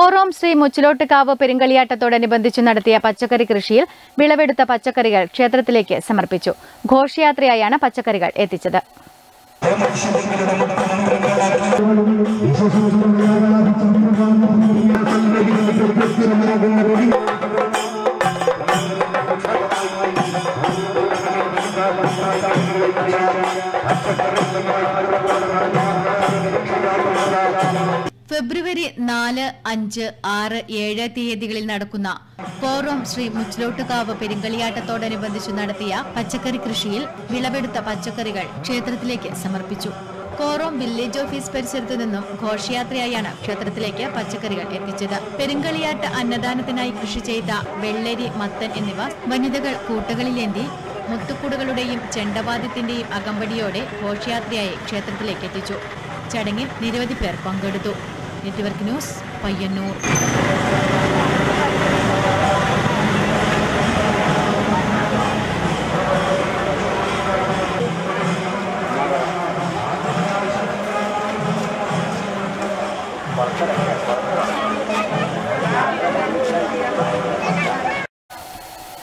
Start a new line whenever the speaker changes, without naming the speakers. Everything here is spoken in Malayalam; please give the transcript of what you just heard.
കോറോം ശ്രീ മുച്ചിലോട്ടുകാവ് പെരുങ്കളിയാട്ടത്തോടനുബന്ധിച്ച് നടത്തിയ പച്ചക്കറി കൃഷിയിൽ വിളവെടുത്ത പച്ചക്കറികൾ ക്ഷേത്രത്തിലേക്ക് സമർപ്പിച്ചു ഘോഷയാത്രയായാണ് പച്ചക്കറികൾ എത്തിച്ചത് ഫെബ്രുവരി നാല് അഞ്ച് ആറ് ഏഴ് തീയതികളിൽ നടക്കുന്ന കോറോം ശ്രീ മുച്ചിലോട്ടുകാവ് പെരുങ്കളിയാട്ടത്തോടനുബന്ധിച്ച് നടത്തിയ പച്ചക്കറി കൃഷിയിൽ വിളവെടുത്ത പച്ചക്കറികൾ ക്ഷേത്രത്തിലേക്ക് സമർപ്പിച്ചു കോറോം വില്ലേജ് ഓഫീസ് പരിസരത്തു നിന്നും ഘോഷയാത്രയായാണ് ക്ഷേത്രത്തിലേക്ക് പച്ചക്കറികൾ എത്തിച്ചത് പെരുങ്കളിയാട്ട് അന്നദാനത്തിനായി കൃഷി ചെയ്ത വെള്ളരി മത്തൻ എന്നിവ വനിതകൾ കൂട്ടകളിലേന്തി മുത്തുക്കൂടുകളുടെയും ചെണ്ടവാദ്യത്തിന്റെയും അകമ്പടിയോടെ ഘോഷയാത്രയായി ക്ഷേത്രത്തിലേക്ക് എത്തിച്ചു ചടങ്ങിൽ നിരവധി പേർ പങ്കെടുത്തു നെറ്റ്വർക്ക് ന്യൂസ് പയ്യന്നൂർ
വർക്കല വർക്കല